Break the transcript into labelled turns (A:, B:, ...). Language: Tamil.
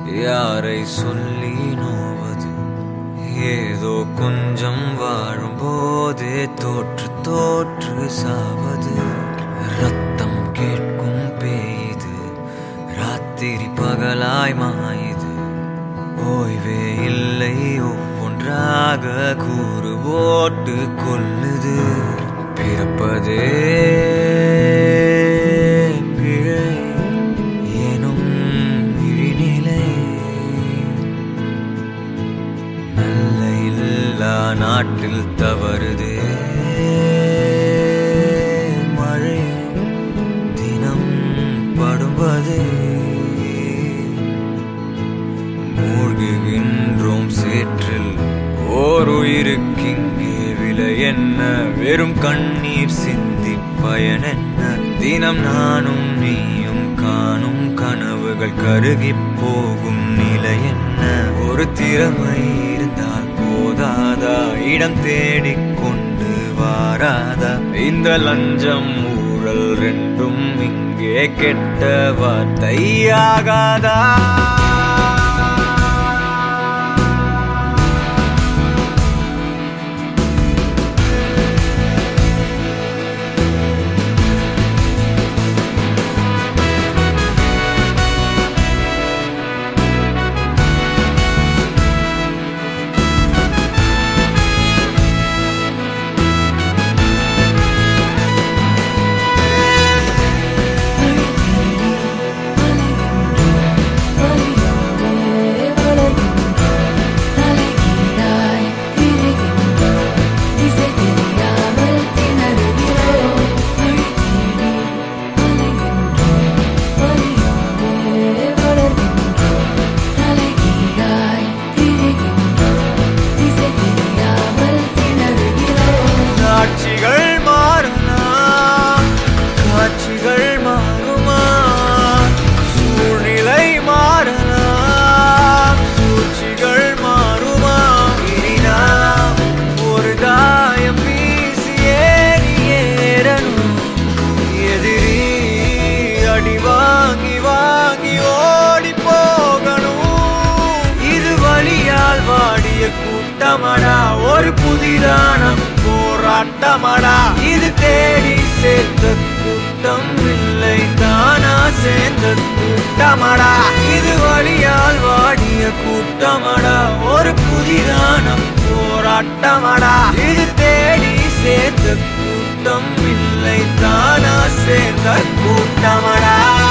A: யாரை சொல்லி நோவது ஏதோ கொஞ்சம் வாழும் போதே தோற்று தோற்று சாவது ரத்தம் கேட்கும் பேய்து ராத்திரி பகலாய் மாயுது ஓய்வே இல்லை ஒவ்வொன்றாக கூறு போட்டு கொல்லுது பிறப்பதே பிழை எனும் இழிநிலை நல்ல இல்லா நாட்டில் தவறுதே மழை தினம் படுவதே மூழ்குகின்றோம் சேற்றில் ஓர் உயிருக்கிங்கே விலை என்ன வெறும் கண்ணீர் சிந்தி பயன் என்ன தினம் நானும் நீயும் காணும் கனவுகள் கருகிப் போகும் நிலை என்ன ஒரு திறமை இருந்தால் போதாதா இடம் தேடிக் கொண்டு வாராதா இந்த லஞ்சம் ஊழல் ரெண்டும் இங்கே கெட்ட வார்த்தையாகாதா காட்சிகள் மாறலாம் காட்சிகள் மாறுமா சூழ்நிலை மாறலாம் சூழ்ச்சிகள் மாறுமா இனி நாம் ஒரு தாயம் வீசி ஏறி ஏறணும் எதிரி அடி வாங்கி வாங்கி ஓடி போகணும் இது வழியால் வாடிய கூட்டமடா ஒரு புதிதான போராட்டமடா இது தேடி சேர்த்த கூட்டம் இல்லை தானா சேர்ந்த கூட்டமடா இது வழியால் வாடிய கூட்டமடா ஒரு புதிதான போராட்டமடா இது தேடி சேர்த்த கூட்டம் இல்லை தானா சேர்ந்த கூட்டமடா